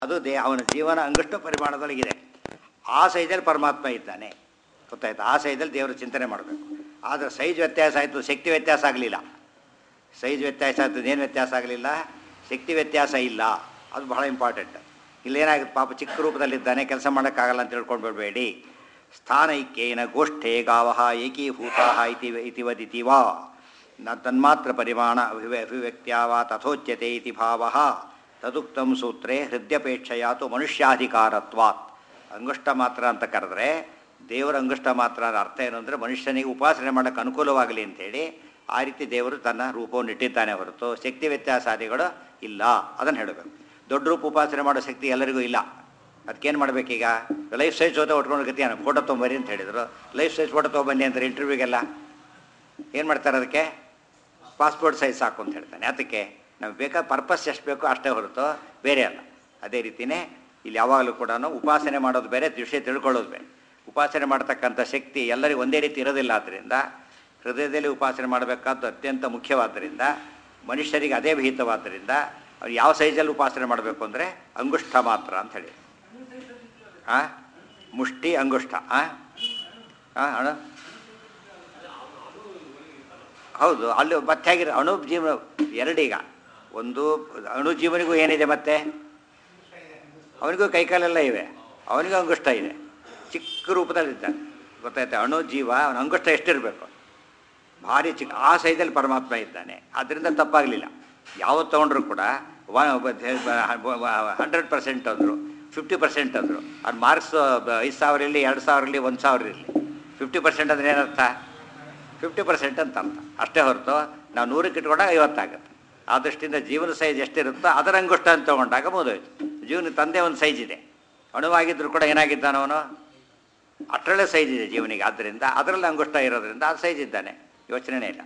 ಅದು ದೇ ಅವನ ಜೀವನ ಅಂಗಷ್ಟು ಪರಿಮಾಣದೊಳಗಿದೆ ಆ ಸೈಜಲ್ಲಿ ಪರಮಾತ್ಮ ಇದ್ದಾನೆ ಗೊತ್ತಾಯ್ತು ಆ ಸೈಜಲ್ಲಿ ದೇವರು ಚಿಂತನೆ ಮಾಡಬೇಕು ಆದರೆ ಸೈಜ್ ವ್ಯತ್ಯಾಸ ಆಯಿತು ಶಕ್ತಿ ವ್ಯತ್ಯಾಸ ಆಗಲಿಲ್ಲ ಸೈಜ್ ವ್ಯತ್ಯಾಸ ಆಯ್ತು ಏನು ವ್ಯತ್ಯಾಸ ಆಗಲಿಲ್ಲ ಶಕ್ತಿ ವ್ಯತ್ಯಾಸ ಇಲ್ಲ ಅದು ಬಹಳ ಇಂಪಾರ್ಟೆಂಟ್ ಇಲ್ಲೇನಾಗುತ್ತೆ ಪಾಪ ಚಿಕ್ಕ ರೂಪದಲ್ಲಿದ್ದಾನೆ ಕೆಲಸ ಮಾಡೋಕ್ಕಾಗಲ್ಲ ಅಂತ ತಿಳ್ಕೊಂಡು ಬಿಡಬೇಡಿ ಸ್ಥಾನೈಕ್ಯೇನ ಗೋಷ್ಠೆ ಗಾವಹ ಏಕೀಭೂತಾ ಇತಿ ಇತಿ ವದಿತಿ ವಾ ನ ತನ್ಮಾತ್ರ ಪರಿಮಾಣ ಅಭಿವ್ಯ ಅಭಿವ್ಯಕ್ತ್ಯಾ ವಾ ತಥೋಚ್ಯತೆ ಇತಿ ಭಾವ ತದುಕ್ತಂ ಸೂತ್ರೇ ಹೃದಯಪೇಕ್ಷೆಯಾತು ಮನುಷ್ಯಾಧಿಕಾರತ್ವಾತ್ ಅಂಗುಷ್ಟ ಮಾತ್ರ ಅಂತ ಕರೆದ್ರೆ ದೇವರ ಅಂಗುಷ್ಟ ಮಾತ್ರ ಅನ್ನೋ ಅರ್ಥ ಏನು ಅಂದರೆ ಮನುಷ್ಯನಿಗೆ ಉಪಾಸನೆ ಮಾಡೋಕ್ಕೆ ಅನುಕೂಲವಾಗಲಿ ಅಂಥೇಳಿ ಆ ರೀತಿ ದೇವರು ತನ್ನ ರೂಪವನ್ನು ಇಟ್ಟಿದ್ದಾನೆ ಹೊರತು ಶಕ್ತಿ ವ್ಯತ್ಯಾಸಾದಿಗಳು ಇಲ್ಲ ಅದನ್ನು ಹೇಳಬೇಕು ದೊಡ್ಡ ರೂಪ ಉಪಾಸನೆ ಮಾಡೋ ಶಕ್ತಿ ಎಲ್ಲರಿಗೂ ಇಲ್ಲ ಅದಕ್ಕೇನು ಮಾಡಬೇಕೀಗ ಲೈಫ್ ಸೈಜ್ ಜೊತೆ ಉಟ್ಕೊಂಡು ಗತಿಯಾನ ಫೋಟೋ ತೊಗೊಂಬರಿ ಅಂತ ಹೇಳಿದರು ಲೈಫ್ ಸೈಜ್ ಫೋಟೋ ತೊಗೊಂಬನ್ನಿ ಅಂತಾರೆ ಇಂಟರ್ವ್ಯೂಗೆಲ್ಲ ಏನು ಮಾಡ್ತಾರೆ ಅದಕ್ಕೆ ಪಾಸ್ಪೋರ್ಟ್ ಸೈಜ್ ಸಾಕು ಅಂತ ಹೇಳ್ತಾನೆ ಅದಕ್ಕೆ ನಮ್ಗೆ ಬೇಕಾದ ಪರ್ಪಸ್ ಎಷ್ಟು ಬೇಕೋ ಅಷ್ಟೇ ಹೊರತು ಬೇರೆ ಅಲ್ಲ ಅದೇ ರೀತಿಯೇ ಇಲ್ಲಿ ಯಾವಾಗಲೂ ಕೂಡ ಉಪಾಸನೆ ಮಾಡೋದು ಬೇರೆ ವಿಷಯ ತಿಳ್ಕೊಳ್ಳೋದು ಬೇರೆ ಉಪಾಸನೆ ಮಾಡ್ತಕ್ಕಂಥ ಶಕ್ತಿ ಎಲ್ಲರಿಗೂ ಒಂದೇ ರೀತಿ ಇರೋದಿಲ್ಲ ಆದ್ದರಿಂದ ಹೃದಯದಲ್ಲಿ ಉಪಾಸನೆ ಮಾಡಬೇಕಾದ್ದು ಅತ್ಯಂತ ಮುಖ್ಯವಾದ್ದರಿಂದ ಮನುಷ್ಯರಿಗೆ ಅದೇ ವಿಹಿತವಾದ್ದರಿಂದ ಅವ್ರು ಯಾವ ಸೈಜಲ್ಲಿ ಉಪಾಸನೆ ಮಾಡಬೇಕು ಅಂದರೆ ಅಂಗುಷ್ಠ ಮಾತ್ರ ಅಂತ ಹೇಳಿ ಆ ಮುಷ್ಟಿ ಅಂಗುಷ್ಠ ಆ ಆ, ಅಣ್ಣ ಹೌದು ಅಲ್ಲಿ ಮತ್ತೆ ಹೇಗಿರ ಅಣು ಜೀವನ ಎರಡೀಗ ಒಂದು ಅಣು ಜೀವನಿಗೂ ಏನಿದೆ ಮತ್ತೆ ಅವನಿಗೂ ಕೈಕಾಲೆಲ್ಲ ಇವೆ ಅವನಿಗೂ ಅಂಗುಷ್ಟ ಇದೆ ಚಿಕ್ಕ ರೂಪದಲ್ಲಿದ್ದಾನೆ ಗೊತ್ತಾಯ್ತಾ ಅಣು ಜೀವ ಅವನ ಅಂಗುಷ್ಟ ಎಷ್ಟಿರಬೇಕು ಭಾರಿ ಚಿಕ್ಕ ಆ ಸೈಜಲ್ಲಿ ಪರಮಾತ್ಮ ಇದ್ದಾನೆ ಅದರಿಂದ ತಪ್ಪಾಗಲಿಲ್ಲ ಯಾವತ್ತು ತೊಗೊಂಡ್ರು ಕೂಡ ಹಂಡ್ರೆಡ್ ಪರ್ಸೆಂಟ್ ಅಂದರು ಫಿಫ್ಟಿ ಪರ್ಸೆಂಟ್ ಅಂದರು ಅದು ಮಾರ್ಕ್ಸ್ ಐದು ಸಾವಿರ ಇರಲಿ ಎರಡು ಸಾವಿರ ಇರಲಿ ಒಂದು ಸಾವಿರ ಇರಲಿ ಫಿಫ್ಟಿ ಪರ್ಸೆಂಟ್ ಅಂದ್ರೆ ಏನರ್ಥ ಫಿಫ್ಟಿ ಪರ್ಸೆಂಟ್ ಅಂತ ಅರ್ಥ ಅಷ್ಟೇ ಹೊರತು ನಾವು ನೂರಕ್ಕೆ ಇಟ್ಕೊಂಡಾಗ ಐವತ್ತಾಗುತ್ತೆ ಆ ದೃಷ್ಟಿಯಿಂದ ಜೀವನ ಸೈಜ್ ಎಷ್ಟಿರುತ್ತೋ ಅದರ ಅಂಗುಷ್ಟ ಅಂತ ತೊಗೊಂಡಾಗ ಮುಗಿದೋಯ್ತು ಜೀವನ ತಂದೆ ಒಂದು ಸೈಜ್ ಇದೆ ಅಣುವಾಗಿದ್ದರೂ ಕೂಡ ಏನಾಗಿದ್ದಾನವನು ಅಷ್ಟರಲ್ಲೇ ಸೈಜ್ ಇದೆ ಜೀವನಿಗೆ ಆದ್ದರಿಂದ ಅದರಲ್ಲಿ ಅಂಗುಷ್ಟ ಇರೋದ್ರಿಂದ ಅದು ಸೈಜ್ ಇದ್ದಾನೆ ಯೋಚನೆನೇ ಇಲ್ಲ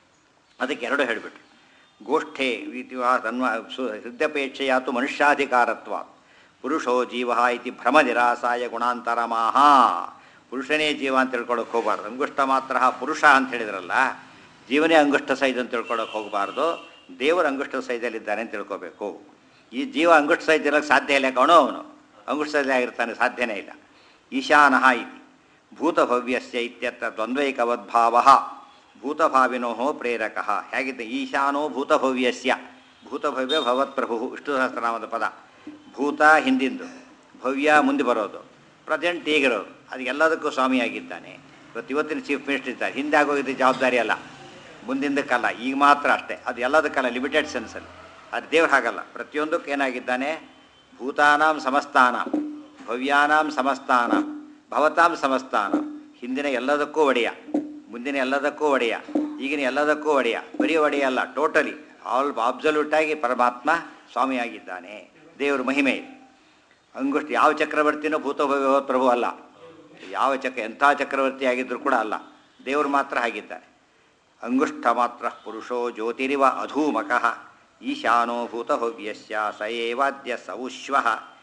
ಅದಕ್ಕೆ ಎರಡು ಹೇಳಿಬಿಟ್ರು ಗೋಷ್ಠೆ ರೀತಿವಾ ತನ್ವ ಸು ಹೃದಯಪೇಕ್ಷೆಯಾತು ಮನುಷ್ಯಾಧಿಕಾರತ್ವ ಪುರುಷೋ ಜೀವ ಇತಿ ಭ್ರಮ ನಿರಾಸಾಯ ಗುಣಾಂತರಮಾಹ ಪುರುಷನೇ ಜೀವ ಅಂತ ತಿಳ್ಕೊಳಕ್ಕೆ ಹೋಗಬಾರ್ದು ಅಂಗುಷ್ಟ ಮಾತ್ರ ಪುರುಷ ಅಂತ ಹೇಳಿದ್ರಲ್ಲ ಜೀವನೇ ಅಂಗುಷ್ಟ ಸೈಜ್ ಅಂತ ತಿಳ್ಕೊಳಕ್ಕೆ ಹೋಗಬಾರ್ದು ದೇವರು ಅಂಗುಷ್ಟ ಸೈಜಲ್ಲಿದ್ದಾನೆ ಅಂತ ತಿಳ್ಕೊಬೇಕು ಈ ಜೀವ ಅಂಗುಷ್ಟ ಸೈಜ್ ಇರೋಕ್ಕೆ ಸಾಧ್ಯ ಇಲ್ಲ ಕಣೋ ಅವನು ಅಂಗುಷ್ಟ ಸೈಜ್ ಆಗಿರ್ತಾನೆ ಸಾಧ್ಯನೇ ಇಲ್ಲ ಈಶಾನಃ ಇತಿ ಭೂತಭವ್ಯಸ್ಯ ಇತ್ಯತ್ರ ದ್ವಂದ್ವೈಕವದ್ಭಾವ ಭೂತಭಾವಿನೋ ಪ್ರೇರಕ ಹೇಗಿದೆ ಈಶಾನೋ ಭೂತಭವ್ಯಸ್ಯ ಭೂತಭವ್ಯ ಭವತ್ಪ್ರಭು ವಿಷ್ಣು ಸಹಸ್ರನಾಮದ ಪದ ಭೂತ ಹಿಂದಿಂದು ಭವ್ಯ ಮುಂದೆ ಬರೋದು ಪ್ರೆಸೆಂಟ್ ಈಗಿರೋದು ಅದು ಎಲ್ಲದಕ್ಕೂ ಸ್ವಾಮಿಯಾಗಿದ್ದಾನೆ ಇವತ್ತು ಇವತ್ತಿನ ಚೀಫ್ ಮಿನಿಸ್ಟರ್ ಇದ್ದಾರೆ ಹಿಂದೆ ಆಗೋಗಿದ್ದು ಜವಾಬ್ದಾರಿ ಅಲ್ಲ ಮುಂದಿಂದಕ್ಕಲ್ಲ ಈಗ ಮಾತ್ರ ಅಷ್ಟೇ ಅದು ಎಲ್ಲದಕ್ಕಲ್ಲ ಲಿಮಿಟೆಡ್ ಸೆನ್ಸಲ್ಲಿ ಅದು ದೇವ್ರು ಹಾಗಲ್ಲ ಪ್ರತಿಯೊಂದಕ್ಕೂ ಏನಾಗಿದ್ದಾನೆ ಭೂತಾನಾಂ ಸಮಸ್ತಾನಾಂ ಭವ್ಯಾನಾಂ ಸಮಸ್ತಾನಾಂ ಭವತಾಂ ಸಮಸ್ತಾನಾಂ ಹಿಂದಿನ ಎಲ್ಲದಕ್ಕೂ ಒಡೆಯ ಮುಂದಿನ ಎಲ್ಲದಕ್ಕೂ ಒಡೆಯ ಈಗಿನ ಎಲ್ಲದಕ್ಕೂ ಒಡೆಯ ಬರೀ ಒಡೆಯ ಅಲ್ಲ ಟೋಟಲಿ ಆಲ್ ಆಬ್ಸಲ್ಯೂಟಾಗಿ ಪರಮಾತ್ಮ ಸ್ವಾಮಿಯಾಗಿದ್ದಾನೆ ದೇವರು ಮಹಿಮೆ ಇದೆ ಅಂಗುಷ್ಟ ಯಾವ ಚಕ್ರವರ್ತಿನೂ ಭೂತಭವ್ಯ ಪ್ರಭು ಅಲ್ಲ ಯಾವ ಚಕ್ರ ಎಂಥ ಚಕ್ರವರ್ತಿ ಆಗಿದ್ದರೂ ಕೂಡ ಅಲ್ಲ ದೇವರು ಮಾತ್ರ ಹಾಗಿದ್ದಾರೆ ಅಂಗುಷ್ಠ ಮಾತ್ರ ಪುರುಷೋ ಜ್ಯೋತಿರಿವ ಅಧೂಮಕಃ ಈಶಾನೋ ಭೂತಭವ್ಯಸ್ಯ ಸ ಏವಾದ್ಯ ಸೌಶ್ವ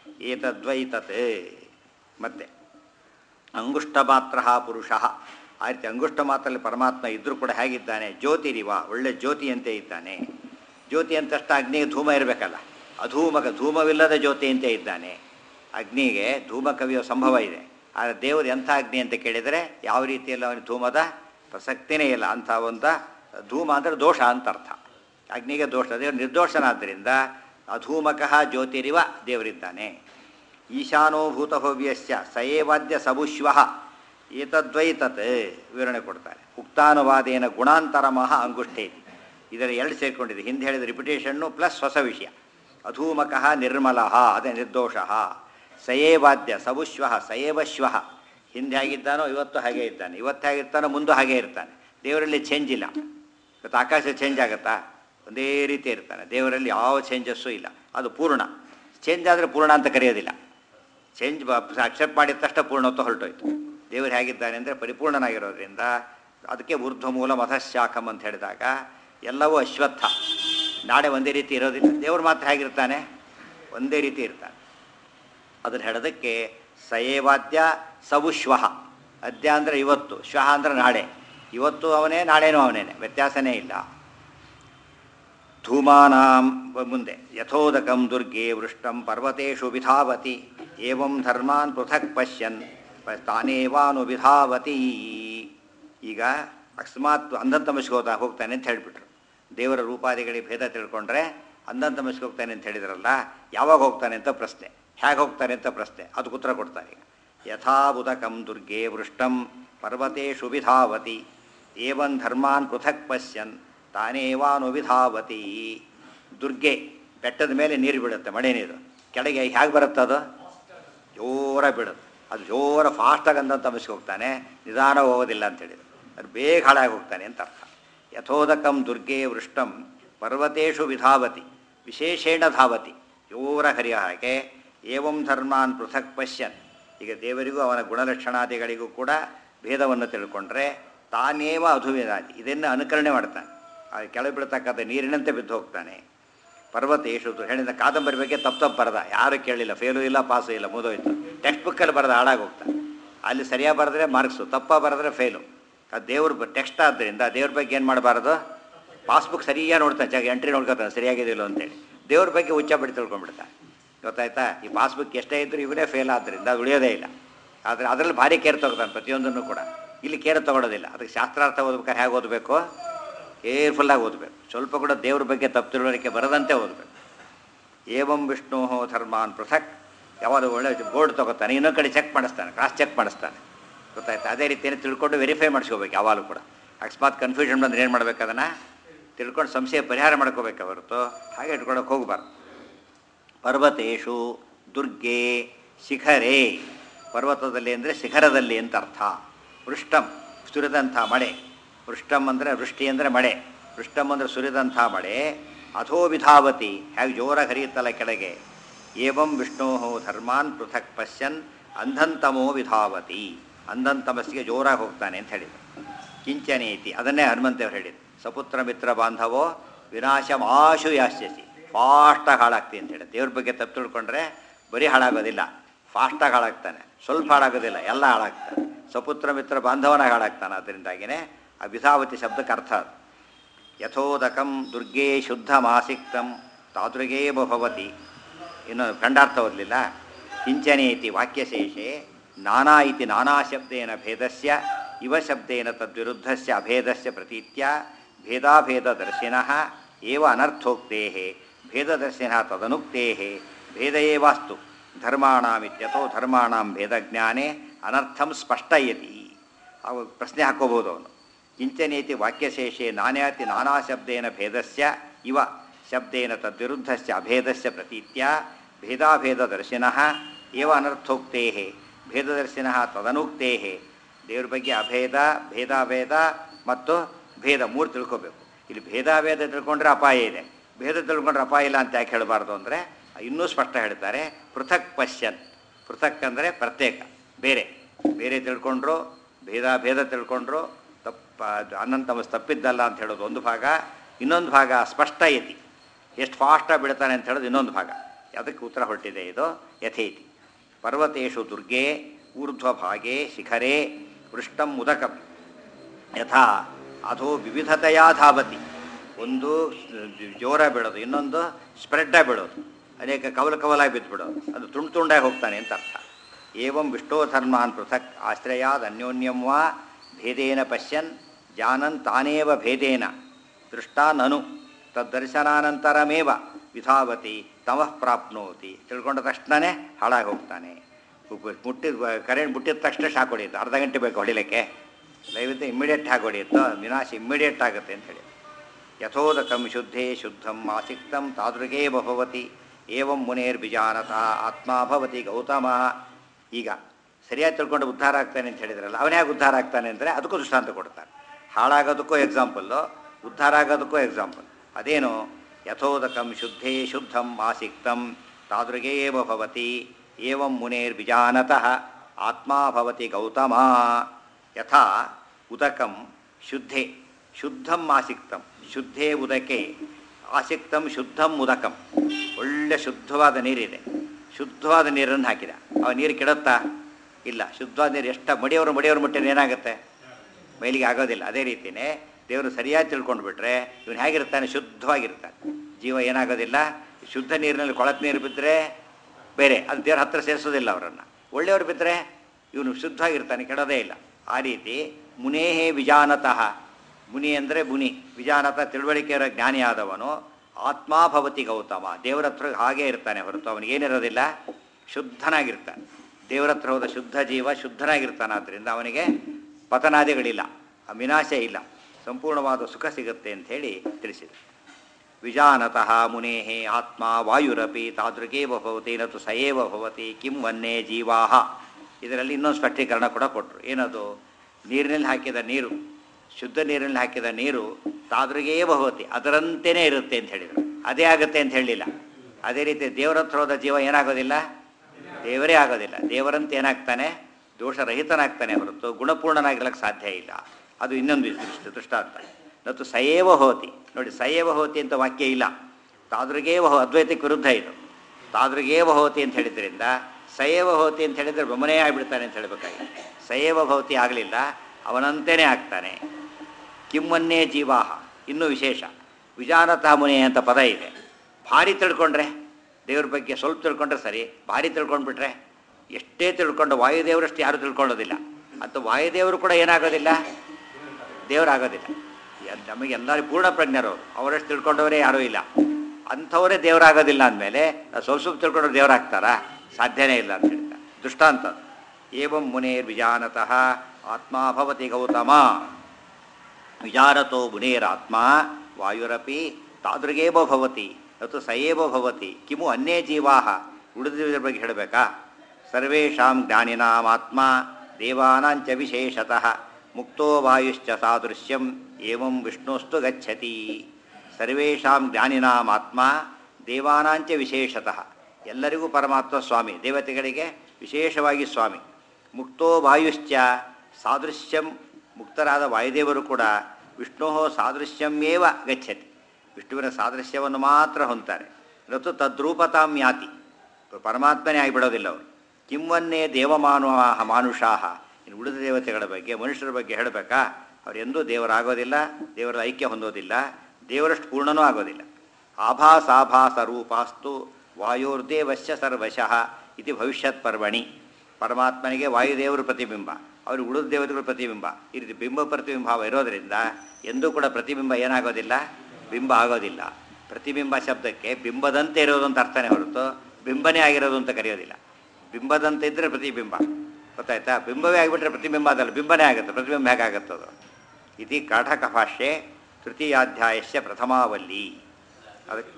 ಏತದ್ವೈತತ್ ಮತ್ತೆ ಅಂಗುಷ್ಟ ಮಾತ್ರ ಪುರುಷ ಆ ರೀತಿ ಅಂಗುಷ್ಟ ಮಾತ್ರದಲ್ಲಿ ಪರಮಾತ್ಮ ಇದ್ದರೂ ಕೂಡ ಹೇಗಿದ್ದಾನೆ ಜ್ಯೋತಿರಿವ ಒಳ್ಳೆ ಜ್ಯೋತಿಯಂತೆ ಇದ್ದಾನೆ ಜ್ಯೋತಿ ಅಂತಷ್ಟು ಅಗ್ನಿಗೆ ಧೂಮ ಇರಬೇಕಲ್ಲ ಅಧೂಮಕ ಧೂಮವಿಲ್ಲದ ಜ್ಯೋತಿಯಂತೆ ಇದ್ದಾನೆ ಅಗ್ನಿಗೆ ಧೂಮ ಕವಿಯೋ ಸಂಭವ ಇದೆ ಆದರೆ ದೇವರು ಎಂಥ ಅಗ್ನಿ ಅಂತ ಕೇಳಿದರೆ ಯಾವ ರೀತಿಯಲ್ಲಿ ಅವನಿಗೆ ಧೂಮದ ಪ್ರಸಕ್ತಿನೇ ಇಲ್ಲ ಅಂಥ ಒಂದು ಧೂಮ ಅಂದರೆ ದೋಷ ಅಂತ ಅರ್ಥ ಅಗ್ನಿಗೆ ದೋಷ ದೇವರು ನಿರ್ದೋಷನಾದ್ದರಿಂದ ಅಧೂಮಕಃ ಜ್ಯೋತಿರಿವ ದೇವರಿದ್ದಾನೆ ಈಶಾನೋ ಭೂತಭವ್ಯಸ್ಯ ಸಯೇವಾದ್ಯ ಸಭುಶ್ವ ಏತದ್ವೈತತ್ ವಿವರಣೆ ಕೊಡ್ತಾರೆ ಉಕ್ತಾನುವಾದೇನ ಗುಣಾಂತರಮಃ ಅಂಗುಷ್ಠೇತಿ ಇದರ ಎರಡು ಸೇರಿಕೊಂಡಿದೆ ಹಿಂದೆ ಹೇಳಿದ ರಿಪಿಟೇಷನ್ನು ಪ್ಲಸ್ ಹೊಸ ವಿಷಯ ಅಧೂಮಕಃ ನಿರ್ಮಲಃ ಅದೇ ನಿರ್ದೋಷ ಸಯೇವಾದ್ಯ ಸಭುಶ್ವ ಸಯೇವಶ್ವ ಹಿಂದೆ ಹೇಗಿದ್ದಾನೋ ಇವತ್ತು ಹಾಗೇ ಇದ್ದಾನೆ ಇವತ್ತು ಹೇಗಿರ್ತಾನೋ ಮುಂದೆ ಹಾಗೇ ಇರ್ತಾನೆ ದೇವರಲ್ಲಿ ಚೇಂಜ್ ಇಲ್ಲ ಇವತ್ತು ಆಕಾಶ ಚೇಂಜ್ ಆಗುತ್ತಾ ಒಂದೇ ರೀತಿ ಇರ್ತಾನೆ ದೇವರಲ್ಲಿ ಯಾವ ಚೇಂಜಸ್ಸೂ ಇಲ್ಲ ಅದು ಪೂರ್ಣ ಚೇಂಜ್ ಆದರೆ ಪೂರ್ಣ ಅಂತ ಕರೆಯೋದಿಲ್ಲ ಚೇಂಜ್ ಅಕ್ಸೆಪ್ಟ್ ಮಾಡಿದ ತಕ್ಷಣ ಪೂರ್ಣತ್ವ ಹೊರಟೋಯ್ತು ದೇವರು ಹೇಗಿದ್ದಾನೆ ಅಂದರೆ ಪರಿಪೂರ್ಣನಾಗಿರೋದ್ರಿಂದ ಅದಕ್ಕೆ ಊರ್ಧ್ವ ಮೂಲ ಮಧಶಾಖಂ ಅಂತ ಹೇಳಿದಾಗ ಎಲ್ಲವೂ ಅಶ್ವತ್ಥ ನಾಳೆ ಒಂದೇ ರೀತಿ ಇರೋದಿಲ್ಲ ದೇವರು ಮಾತ್ರ ಹೇಗಿರ್ತಾನೆ ಒಂದೇ ರೀತಿ ಇರ್ತಾನೆ ಅದನ್ನು ಹೇಳೋದಕ್ಕೆ ಸಯೇವಾದ್ಯ ಸವುಶ್ವ ಅದ್ಯ ಅಂದರೆ ಇವತ್ತು ಶ್ವಃ ಅಂದರೆ ನಾಳೆ ಇವತ್ತು ಅವನೇ ನಾಳೆನೂ ಅವನೇನೆ ವ್ಯತ್ಯಾಸನೇ ಇಲ್ಲ ಧೂಮಾನಾಂ ಮುಂದೆ ಯಥೋದಕಂ ದುರ್ಗೆ ವೃಷ್ಟಂ ಪರ್ವತೇಷು ವಿಧಾವತಿ ಏವಂ ಧರ್ಮಾನ್ ಪೃಥಕ್ ಪಶ್ಯನ್ ಪ- ತಾನೇವಾನು ವಿಧಾವತಿ ಈಗ ಅಕಸ್ಮಾತ್ ಅಂಧಂತಮಸ್ಗೆ ಹೋದ ಹೋಗ್ತಾನೆ ಅಂತ ಹೇಳಿಬಿಟ್ರು ದೇವರ ರೂಪಾದಿಗಳಿಗೆ ಭೇದ ತಿಳ್ಕೊಂಡ್ರೆ ಅಂಧಂತಮಸ್ಗೆ ಹೋಗ್ತಾನೆ ಅಂತ ಹೇಳಿದ್ರಲ್ಲ ಯಾವಾಗ ಹೋಗ್ತಾನೆ ಅಂತ ಪ್ರಶ್ನೆ ಹೇಗೆ ಹೋಗ್ತಾನೆ ಅಂತ ಪ್ರಶ್ನೆ ಅದಕ್ಕೆ ಉತ್ತರ ಕೊಡ್ತಾರೆ ಈಗ ಯಥಾಬುದಕಂ ದುರ್ಗೆ ವೃಷ್ಟಂ ಪರ್ವತೇಷು ವಿಧಾವತಿ ಏವನ್ ಧರ್ಮಾನ್ ಪೃಥಕ್ ಪಶ್ಯನ್ ತಾನೇವಾನು ವಿಧಾವತಿ ದುರ್ಗೆ ಬೆಟ್ಟದ ಮೇಲೆ ನೀರು ಬೀಳುತ್ತೆ ಮಳೆ ನೀರು ಕೆಳಗೆ ಹೇಗೆ ಬರುತ್ತೆ ಅದು ಜೋರ ಬೀಳುತ್ತೆ ಅದು ಜೋರ ಫಾಸ್ಟಾಗಿ ಅಂದಂತ ತಮಸ್ಗೆ ಹೋಗ್ತಾನೆ ನಿಧಾನ ಹೋಗೋದಿಲ್ಲ ಅಂತ ಹೇಳಿದ್ರು ಅದು ಬೇಗ ಹಾಳಾಗಿ ಹೋಗ್ತಾನೆ ಅಂತ ಅರ್ಥ ಯಥೋದಕಂ ದುರ್ಗೆ ವೃಷ್ಟಂ ಪರ್ವತೇಶು ವಿಧಾವತಿ ವಿಶೇಷೇಣ ಧಾವತಿ ಜೋರ ಹರಿಯ ಹಾಗೆ ಏವಂ ಧರ್ಮಾನ್ ಪೃಥಕ್ ಪಶ್ಯನ್ ಈಗ ದೇವರಿಗೂ ಅವನ ಗುಣಲಕ್ಷಣಾದಿಗಳಿಗೂ ಕೂಡ ಭೇದವನ್ನು ತಿಳ್ಕೊಂಡ್ರೆ ತಾನೇವ ಅಧುವಿದಾದಿ ಇದನ್ನು ಅನುಕರಣೆ ಮಾಡ್ತಾನೆ ಅದು ಕೆಳಗೆ ಬೀಳ್ತಕ್ಕಂಥ ನೀರಿನಂತೆ ಬಿದ್ದು ಹೋಗ್ತಾನೆ ಪರ್ವತೇಶು ಹೇಳಿದ ಕಾದಂಬರಿ ಬಗ್ಗೆ ತಪ್ಪು ತಪ್ಪು ಬರದ ಯಾರು ಕೇಳಿಲ್ಲ ಫೇಲು ಇಲ್ಲ ಪಾಸು ಇಲ್ಲ ಮುದೋಯ್ತು ಟೆಕ್ಸ್ಟ್ ಬುಕ್ಕಲ್ಲಿ ಬರೆದ ಹಾಳಾಗಿ ಹೋಗ್ತಾನೆ ಅಲ್ಲಿ ಸರಿಯಾಗಿ ಬರೆದ್ರೆ ಮಾರ್ಕ್ಸು ತಪ್ಪ ಬರೆದ್ರೆ ಫೇಲು ಅದು ದೇವ್ರ ಟೆಕ್ಸ್ಟ್ ಆದ್ದರಿಂದ ದೇವ್ರ ಬಗ್ಗೆ ಏನು ಮಾಡಬಾರ್ದು ಪಾಸ್ಬುಕ್ ಸರಿಯಾಗಿ ನೋಡ್ತಾನೆ ಜಾಗ ಎಂಟ್ರಿ ನೋಡ್ಕೊತಾನೆ ಸರಿಯಾಗಿದೆಯಲ್ಲ ಅಂತೇಳಿ ದೇವ್ರ ಬಗ್ಗೆ ಉಚ್ಚ ಬಿಟ್ಟು ತಿಳ್ಕೊಂಡ್ಬಿಡ್ತಾನೆ ಗೊತ್ತಾಯ್ತಾ ಈ ಪಾಸ್ಬುಕ್ ಎಷ್ಟೇ ಇದ್ದರೂ ಇವನೇ ಫೇಲ್ ಆದ್ದರಿಂದ ಅದು ಉಳಿಯೋದೇ ಇಲ್ಲ ಆದರೆ ಅದರಲ್ಲಿ ಭಾರಿ ಕೇರ್ ತಗೋತಾನೆ ಪ್ರತಿಯೊಂದನ್ನು ಕೂಡ ಇಲ್ಲಿ ಕೇರ್ ತಗೊಳ್ಳೋದಿಲ್ಲ ಅದಕ್ಕೆ ಶಾಸ್ತ್ರಾರ್ಥ ಓದ್ಬೇಕಾದ್ರೆ ಹೇಗೆ ಓದಬೇಕು ಕೇರ್ಫುಲ್ಲಾಗಿ ಓದಬೇಕು ಸ್ವಲ್ಪ ಕೂಡ ದೇವ್ರ ಬಗ್ಗೆ ತಪ್ಪು ತಿಳುವಳಿಕೆ ಬರದಂತೆ ಓದಬೇಕು ಏವಂ ವಿಷ್ಣು ಧರ್ಮಾನ್ ಪೃಥಕ್ ಯಾವಾಗ ಒಳ್ಳೆ ಬೋರ್ಡ್ ತಗೋತಾನೆ ಇನ್ನೊಂದು ಕಡೆ ಚೆಕ್ ಮಾಡಿಸ್ತಾನೆ ಕ್ರಾಸ್ ಚೆಕ್ ಮಾಡಿಸ್ತಾನೆ ಗೊತ್ತಾಯ್ತು ಅದೇ ರೀತಿಯಲ್ಲಿ ತಿಳ್ಕೊಂಡು ವೆರಿಫೈ ಮಾಡಿಸ್ಕೋಬೇಕು ಯಾವಾಗಲೂ ಕೂಡ ಅಕಸ್ಮಾತ್ ಕನ್ಫ್ಯೂಷನ್ ಬಂದ್ರೆ ಏನು ಮಾಡ್ಬೇಕು ಅದನ್ನು ತಿಳ್ಕೊಂಡು ಸಂಶಯ ಪರಿಹಾರ ಮಾಡ್ಕೋಬೇಕು ಹೊರತು ಹಾಗೆ ಇಟ್ಕೊಳಕ್ಕೆ ಹೋಗಬಾರ್ದು ಪರ್ವತೇಶು ದುರ್ಗೆ ಶಿಖರೇ ಪರ್ವತದಲ್ಲಿ ಅಂದರೆ ಶಿಖರದಲ್ಲಿ ಅಂತ ಅರ್ಥ ವೃಷ್ಟಂ ಸುರಿದಂಥ ಮಳೆ ವೃಷ್ಟಂ ಅಂದರೆ ವೃಷ್ಟಿ ಅಂದರೆ ಮಳೆ ವೃಷ್ಟಂ ಅಂದರೆ ಸುರಿದಂಥ ಮಳೆ ಅಧೋ ವಿಧಾವತಿ ಹೇಗೆ ಜೋರ ಹರಿಯುತ್ತಲ್ಲ ಕೆಳಗೆ ಏವಂ ವಿಷ್ಣೋ ಧರ್ಮಾನ್ ಪೃಥಕ್ ಪಶ್ಯನ್ ಅಂಧಂತಮೋ ವಿಧಾವತಿ ಅಂಧಂತಮಸ್ಸಿಗೆ ಜೋರಾಗಿ ಹೋಗ್ತಾನೆ ಅಂತ ಹೇಳಿದರು ಕಿಂಚನೇತಿ ಅದನ್ನೇ ಹನುಮಂತೇವರು ಹೇಳಿದ್ರು ಸಪುತ್ರ ಮಿತ್ರ ಬಾಂಧವೋ ವಿನಾಶಮಾಶು ಯಾಸ್ಯಸಿ ಫಾಸ್ಟಾಗಿ ಹಾಳಾಗ್ತೀನಿ ಅಂತ ಹೇಳಿ ದೇವ್ರ ಬಗ್ಗೆ ತಪ್ಪು ತಿಳ್ಕೊಂಡ್ರೆ ಬರೀ ಹಾಳಾಗೋದಿಲ್ಲ ಫಾಸ್ಟಾಗಿ ಹಾಳಾಗ್ತಾನೆ ಸ್ವಲ್ಪ ಹಾಳಾಗೋದಿಲ್ಲ ಎಲ್ಲ ಹಾಳಾಗ್ತಾನೆ ಸಪುತ್ರ ಮಿತ್ರ ಬಾಂಧವನಾಗಿ ಹಾಳಾಗ್ತಾನೆ ಅದರಿಂದಾಗಿನೇ ಆ ವಿಧಾವತಿ ಶಬ್ದಕ್ಕೆ ಅರ್ಥ ಅದು ಯಥೋದಕಂ ದುರ್ಗೇ ಶುದ್ಧ ಮಾಸಿಕ್ತಂ ತಾದೃಗೇ ಭವತಿ ಇನ್ನು ಖಂಡಾರ್ಥ ಓದಲಿಲ್ಲ ಕಿಂಚನೇತಿ ವಾಕ್ಯಶೇಷೆ ನಾನಾ ಇತಿ ನಾನಾ ಶಬ್ದೇನ ಭೇದಸ್ಯ ಇವ ಶಬ್ದೇನ ತದ್ವಿರುದ್ಧಸ್ಯ ಅಭೇದಸ್ಯ ಪ್ರತೀತ್ಯ ಭೇದಾಭೇದದರ್ಶಿನಃ ಏವ ಅನರ್ಥೋಕ್ತೇಃ ಭೇದದರ್ಶಿನಃ ತದನುಕ್ತೇಃ ಭೇದ ಏವಾಸ್ತು ಧರ್ಮಾಣಾಮಿತ್ಯಥೋ ಧರ್ಮಾಣಾಂ ಭೇದಜ್ಞಾನೇ ಅನರ್ಥಂ ಸ್ಪಷ್ಟಯತಿ ಅವ ಪ್ರಶ್ನೆ ಹಾಕೋಬೋದು ಅವನು ಕಿಂಚನೇತಿ ವಾಕ್ಯಶೇಷೆ ನಾನ್ಯಾತಿ ನಾನಾ ಶಬ್ದೇನ ಭೇದಸ್ಯ ಇವ ಶಬ್ದೇನ ತದ್ವಿರುದ್ಧಸ್ಯ ಅಭೇದಸ್ಯ ಪ್ರತೀತ್ಯ ಭೇದಾಭೇದದರ್ಶಿನಃ ಏವ ಅನರ್ಥೋಕ್ತೇಃ ಭೇದದರ್ಶಿನಃ ತದನುಕ್ತೇಃ ದೇವ್ರ ಬಗ್ಗೆ ಅಭೇದ ಭೇದಾಭೇದ ಮತ್ತು ಭೇದ ಮೂರು ತಿಳ್ಕೋಬೇಕು ಇಲ್ಲಿ ಭೇದಾಭೇದ ತಿಳ್ಕೊಂಡ್ರೆ ಅಪಾಯ ಇದೆ ಭೇದ ತಿಳ್ಕೊಂಡ್ರೆ ಅಪಾಯ ಇಲ್ಲ ಅಂತ ಯಾಕೆ ಹೇಳಬಾರ್ದು ಅಂದರೆ ಇನ್ನೂ ಸ್ಪಷ್ಟ ಹೇಳ್ತಾರೆ ಪೃಥಕ್ ಪಶ್ಯನ್ ಪೃಥಕ್ ಅಂದರೆ ಪ್ರತ್ಯೇಕ ಬೇರೆ ಬೇರೆ ತಿಳ್ಕೊಂಡ್ರು ಭೇದ ಭೇದ ತಿಳ್ಕೊಂಡ್ರು ತಪ್ಪ ಅನಂತ ತಪ್ಪಿದ್ದಲ್ಲ ಅಂತ ಹೇಳೋದು ಒಂದು ಭಾಗ ಇನ್ನೊಂದು ಭಾಗ ಸ್ಪಷ್ಟ ಯತಿ ಎಷ್ಟು ಫಾಸ್ಟಾಗಿ ಬಿಡ್ತಾನೆ ಅಂತ ಹೇಳೋದು ಇನ್ನೊಂದು ಭಾಗ ಅದಕ್ಕೆ ಉತ್ತರ ಹೊರಟಿದೆ ಇದು ಯಥೇತಿ ಪರ್ವತೇಶು ದುರ್ಗೆ ಊರ್ಧ್ವಭಾಗೆ ಶಿಖರೇ ವೃಷ್ಟಂ ಉದಕಂ ಯಥಾ ಅಧೋ ವಿವಿಧತೆಯ ಧಾವತಿ ಒಂದು ಜೋರ ಬೀಳೋದು ಇನ್ನೊಂದು ಸ್ಪ್ರೆಡ್ಡಾಗಿ ಬೀಳೋದು ಅನೇಕ ಕವಲ ಕವಲಾಗಿ ಬಿದ್ದುಬಿಡೋದು ಅದು ತುಂಡು ತುಂಡಾಗಿ ಹೋಗ್ತಾನೆ ಅಂತ ಅರ್ಥ ಏವಂ ವಿಷ್ಣೋ ಧರ್ಮಾನ್ ಪೃಥಕ್ ಆಶ್ರಯಾದ್ ಅನ್ಯೋನ್ಯಂ ವಾ ಭೇದೇನ ಪಶ್ಯನ್ ಜಾನನ್ ತಾನೇವ ಭೇದೇನ ದೃಷ್ಟಾನನು ತದ್ದರ್ಶನಾನಂತರಮೇವ ವಿಧಾವತಿ ತಮಃ ಪ್ರಾಪ್ನೋತಿ ತಿಳ್ಕೊಂಡ ತಕ್ಷಣವೇ ಹಾಳಾಗಿ ಹೋಗ್ತಾನೆ ಮುಟ್ಟಿದ ಕರೆಂಟ್ ಮುಟ್ಟಿದ ತಕ್ಷಣ ಶಾಕ್ ಹೊಡೆಯುತ್ತೆ ಅರ್ಧ ಗಂಟೆ ಬೇಕು ಹೊಡಿಲಿಕ್ಕೆ ದಯವಿಟ್ಟು ಇಮ್ಮಿಡಿಯೇಟ್ ಆಗಿ ಹೊಡೆಯುತ್ತೋ ವಿನಾಶ ಇಮ್ಮಿಡಿಯೇಟ್ ಆಗುತ್ತೆ ಅಂತ ಹೇಳಿ ಯಥೋದಕಂ ಶುದ್ಧೇ ಶುದ್ಧಂ ಆಸಿಕ್ತಂ ತಾದೃಗೇ ಭವತಿ ಏವಂ ಮುನೇರ್ಬಿಜಾನತ ಆತ್ಮ ಭವತಿ ಗೌತಮ ಈಗ ಸರಿಯಾಗಿ ತಿಳ್ಕೊಂಡು ಉದ್ಧಾರ ಆಗ್ತಾನೆ ಅಂತ ಹೇಳಿದ್ರಲ್ಲ ಅವನೇ ಯಾಕೆ ಉದ್ಧಾರ ಆಗ್ತಾನೆ ಅಂದರೆ ಅದಕ್ಕೂ ದೃಷ್ಟಾಂತ ಕೊಡ್ತಾರೆ ಹಾಳಾಗೋದಕ್ಕೂ ಎಕ್ಸಾಂಪಲ್ಲು ಉದ್ಧಾರ ಆಗೋದಕ್ಕೂ ಎಕ್ಸಾಂಪಲ್ ಅದೇನು ಯಥೋದಕಂ ಶುದ್ಧೇ ಶುದ್ಧಂ ಆಸಿಕ್ತಂ ತಾದೃಗೇವ ಭವತಿ ಏವಂ ಮುನೇರ್ಬಿಜಾನತಃ ಆತ್ಮ ಭವತಿ ಗೌತಮ ಯಥಾ ಉದಕಂ ಶುದ್ಧೇ ಶುದ್ಧಂ ಆಸಿಕ್ತಂ ಶುದ್ಧೇ ಉದಕೆ ಆಸಿಕ್ತಂ ಶುದ್ಧಂ ಉದಕಂ ಒಳ್ಳೆ ಶುದ್ಧವಾದ ನೀರಿದೆ ಶುದ್ಧವಾದ ನೀರನ್ನು ಹಾಕಿದ ಅವ ನೀರು ಕೆಡುತ್ತಾ ಇಲ್ಲ ಶುದ್ಧವಾದ ನೀರು ಎಷ್ಟು ಮಡಿಯವರು ಮಡಿಯವರು ಮುಟ್ಟಿದ್ರೆ ಏನಾಗುತ್ತೆ ಮೈಲಿಗೆ ಆಗೋದಿಲ್ಲ ಅದೇ ರೀತಿಯೇ ದೇವರು ಸರಿಯಾಗಿ ತಿಳ್ಕೊಂಡ್ಬಿಟ್ರೆ ಇವನು ಹೇಗಿರ್ತಾನೆ ಶುದ್ಧವಾಗಿರ್ತಾನೆ ಜೀವ ಏನಾಗೋದಿಲ್ಲ ಶುದ್ಧ ನೀರಿನಲ್ಲಿ ಕೊಳತ್ ನೀರು ಬಿದ್ದರೆ ಬೇರೆ ಅದು ದೇವ್ರ ಹತ್ರ ಸೇರಿಸೋದಿಲ್ಲ ಅವರನ್ನು ಒಳ್ಳೆಯವರು ಬಿದ್ದರೆ ಇವನು ಶುದ್ಧವಾಗಿರ್ತಾನೆ ಕೆಡೋದೇ ಇಲ್ಲ ಆ ರೀತಿ ಮುನೇಹೇ ವಿಜಾನತಃ ಮುನಿ ಅಂದರೆ ಮುನಿ ವಿಜಾನತ ತಿಳುವಳಿಕೆ ಇರೋ ಜ್ಞಾನಿಯಾದವನು ಆತ್ಮಾಭವತಿ ಗೌತಮ ದೇವರ ಹತ್ರ ಹಾಗೇ ಇರ್ತಾನೆ ಹೊರತು ಅವನಿಗೇನಿರೋದಿಲ್ಲ ಶುದ್ಧನಾಗಿರ್ತಾನೆ ದೇವರ ಹತ್ರ ಹೋದ ಶುದ್ಧ ಜೀವ ಶುದ್ಧನಾಗಿರ್ತಾನೆ ಆದ್ದರಿಂದ ಅವನಿಗೆ ಪತನಾದಿಗಳಿಲ್ಲ ಆ ವಿನಾಶ ಇಲ್ಲ ಸಂಪೂರ್ಣವಾದ ಸುಖ ಸಿಗುತ್ತೆ ಅಂತ ಹೇಳಿ ತಿಳಿಸಿದೆ ವಿಜಾನತಃ ಮುನೇ ಆತ್ಮ ವಾಯುರಪಿ ತಾದೃಗೇವ ಭವತಿ ನತು ಸಯೇವ ಭವತಿ ಕಿಂ ವನ್ನೇ ಜೀವಾಹ ಇದರಲ್ಲಿ ಇನ್ನೊಂದು ಸ್ಪಷ್ಟೀಕರಣ ಕೂಡ ಕೊಟ್ಟರು ಏನದು ನೀರಿನಲ್ಲಿ ಹಾಕಿದ ನೀರು ಶುದ್ಧ ನೀರಿನಲ್ಲಿ ಹಾಕಿದ ನೀರು ತಾದೃಗೇ ಭವತಿ ಅದರಂತೆಯೇ ಇರುತ್ತೆ ಅಂತ ಹೇಳಿದರು ಅದೇ ಆಗುತ್ತೆ ಅಂತ ಹೇಳಲಿಲ್ಲ ಅದೇ ರೀತಿ ದೇವರ ಹತ್ರ ಹೋದ ಜೀವ ಏನಾಗೋದಿಲ್ಲ ದೇವರೇ ಆಗೋದಿಲ್ಲ ದೇವರಂತೆ ಏನಾಗ್ತಾನೆ ದೋಷರಹಿತನಾಗ್ತಾನೆ ಹೊರತು ಗುಣಪೂರ್ಣನಾಗಿರ್ಲಿಕ್ಕೆ ಸಾಧ್ಯ ಇಲ್ಲ ಅದು ಇನ್ನೊಂದು ದೃಷ್ಟ ದೃಷ್ಟಾಂತ ಮತ್ತು ಸಯೇವ ಹೋತಿ ನೋಡಿ ಸಯೇವ ಹೋತಿ ಅಂತ ವಾಕ್ಯ ಇಲ್ಲ ತಾದೃಗೇವ ಹೋ ಅದ್ವೈತಕ್ಕೆ ವಿರುದ್ಧ ಇದು ತಾದೃಗೇವ ಹೋತಿ ಅಂತ ಹೇಳಿದ್ರಿಂದ ಸಯೇವ ಹೋತಿ ಅಂತ ಹೇಳಿದರೆ ಬ್ರಹ್ಮನೇ ಆಗಿಬಿಡ್ತಾನೆ ಅಂತ ಹೇಳಬೇಕಾಗಿ ಸಯೇವ ಭವತಿ ಆಗಲಿಲ್ಲ ಅವನಂತೆಯೇ ಆಗ್ತಾನೆ ಕಿಮ್ಮನ್ನೇ ಜೀವಾಹ ಇನ್ನೂ ವಿಶೇಷ ವಿಜಾನತಾ ಮುನಿ ಅಂತ ಪದ ಇದೆ ಭಾರಿ ತಿಳ್ಕೊಂಡ್ರೆ ದೇವ್ರ ಬಗ್ಗೆ ಸ್ವಲ್ಪ ತಿಳ್ಕೊಂಡ್ರೆ ಸರಿ ಭಾರಿ ತಿಳ್ಕೊಂಡ್ಬಿಟ್ರೆ ಎಷ್ಟೇ ತಿಳ್ಕೊಂಡು ವಾಯುದೇವರಷ್ಟು ಯಾರೂ ತಿಳ್ಕೊಳ್ಳೋದಿಲ್ಲ ಅಂತ ವಾಯುದೇವರು ಕೂಡ ಏನಾಗೋದಿಲ್ಲ ದೇವರಾಗೋದಿಲ್ಲ ಎಲ್- ನಮಗೆ ಎಲ್ಲರೂ ಪೂರ್ಣ ಪ್ರಜ್ಞರು ಅವರಷ್ಟು ತಿಳ್ಕೊಂಡವರೇ ಯಾರೂ ಇಲ್ಲ ಅಂಥವರೇ ದೇವರಾಗೋದಿಲ್ಲ ಅಂದಮೇಲೆ ನಾವು ಸ್ವಲ್ಪ ಸ್ವಲ್ಪ ತಿಳ್ಕೊಂಡ್ರೆ ದೇವರಾಗ್ತಾರಾ ಸಾಧ್ಯನೇ ಇಲ್ಲ ಅಂತ ಹೇಳ್ತಾರೆ ದೃಷ್ಟಾಂತ ಏವಂ ಮುನೇರ್ ವಿಜಾನತಃ ಆತ್ಮಾ ಭವತಿ ಗೌತಮ ವಿಚಾರತೋ ಮುನೇರಾತ್ಮ ವಾಯುರಪಿ ತಾದೃಗೇವ ಭವತಿ ಮತ್ತು ಸಯೇವ ಭವತಿ ಕಿಮು ಅನ್ಯೇ ಜೀವಾ ಉಳಿದಿದ್ರ ಬಗ್ಗೆ ಹೇಳಬೇಕಾ ಸರ್ವೇಷಾಂ ಜ್ಞಾನಿನಾಮಾತ್ಮ ದೇವಾನಾಂಚ ವಿಶೇಷತಃ ಮುಕ್ತೋ ವಾಯುಶ್ಚ ಸಾದೃಶ್ಯಂ ಏವಂ ವಿಷ್ಣುಸ್ತು ಗಚ್ಚತಿ ಸರ್ವೇಷಾಂ ಜ್ಞಾನಿನಾಮಾತ್ಮ ದೇವಾನಾಂಚ ವಿಶೇಷತಃ ಎಲ್ಲರಿಗೂ ಪರಮಾತ್ಮ ಸ್ವಾಮಿ ದೇವತೆಗಳಿಗೆ ವಿಶೇಷವಾಗಿ ಸ್ವಾಮಿ ಮುಕ್ತೋ ವಾಯುಶ್ಚ ಸಾದೃಶ್ಯಂ ಮುಕ್ತರಾದ ವಾಯುದೇವರು ಕೂಡ ವಿಷ್ಣು ಸಾದೃಶ್ಯಮೇವ ಗಚ್ಚತಿ ವಿಷ್ಣುವಿನ ಸಾದೃಶ್ಯವನ್ನು ಮಾತ್ರ ಹೊಂತಾರೆ ರತು ತದ್ರೂಪತಾಂ ಯಾತಿ ಪರಮಾತ್ಮನೇ ಆಗಿಬಿಡೋದಿಲ್ಲ ಅವರು ಕಿಂವನ್ನೇ ದೇವಮಾನು ಮಾನುಷಾಹ ಇನ್ನು ಉಳಿದ ದೇವತೆಗಳ ಬಗ್ಗೆ ಮನುಷ್ಯರ ಬಗ್ಗೆ ಹೇಳಬೇಕಾ ಅವ್ರು ಎಂದೂ ದೇವರಾಗೋದಿಲ್ಲ ದೇವರ ಐಕ್ಯ ಹೊಂದೋದಿಲ್ಲ ದೇವರಷ್ಟು ಪೂರ್ಣನೂ ಆಗೋದಿಲ್ಲ ಆಭಾಸಾಭಾಸ ರೂಪಾಸ್ತು ವಾಯೋರ್ದೇವಶ್ಯ ಸರ್ವಶಃ ಇದು ಭವಿಷ್ಯತ್ ಪರ್ವಣಿ ಪರಮಾತ್ಮನಿಗೆ ವಾಯುದೇವರು ಪ್ರತಿಬಿಂಬ ಅವರು ಉಳಿದ ದೇವತೆಗಳು ಪ್ರತಿಬಿಂಬ ಈ ರೀತಿ ಬಿಂಬ ಪ್ರತಿಬಿಂಬ ಇರೋದರಿಂದ ಎಂದೂ ಕೂಡ ಪ್ರತಿಬಿಂಬ ಏನಾಗೋದಿಲ್ಲ ಬಿಂಬ ಆಗೋದಿಲ್ಲ ಪ್ರತಿಬಿಂಬ ಶಬ್ದಕ್ಕೆ ಬಿಂಬದಂತೆ ಇರೋದು ಅಂತ ಅರ್ಥನೇ ಹೊರತು ಬಿಂಬನೇ ಆಗಿರೋದು ಅಂತ ಕರೆಯೋದಿಲ್ಲ ಬಿಂಬದಂತೆ ಇದ್ದರೆ ಪ್ರತಿಬಿಂಬ ಗೊತ್ತಾಯ್ತಾ ಬಿಂಬವೇ ಆಗಿಬಿಟ್ರೆ ಪ್ರತಿಬಿಂಬ ಅದಲ್ಲ ಬಿಂಬನೇ ಆಗುತ್ತೆ ಪ್ರತಿಬಿಂಬ ಹೇಗಾಗುತ್ತದು ಇತಿ ಕಾಠಕ ಭಾಷ್ಯೆ ತೃತೀಯಾಧ್ಯಾಯಸ್ಯ ಪ್ರಥಮಾವಲ್ಲಿ ಅದಕ್ಕೆ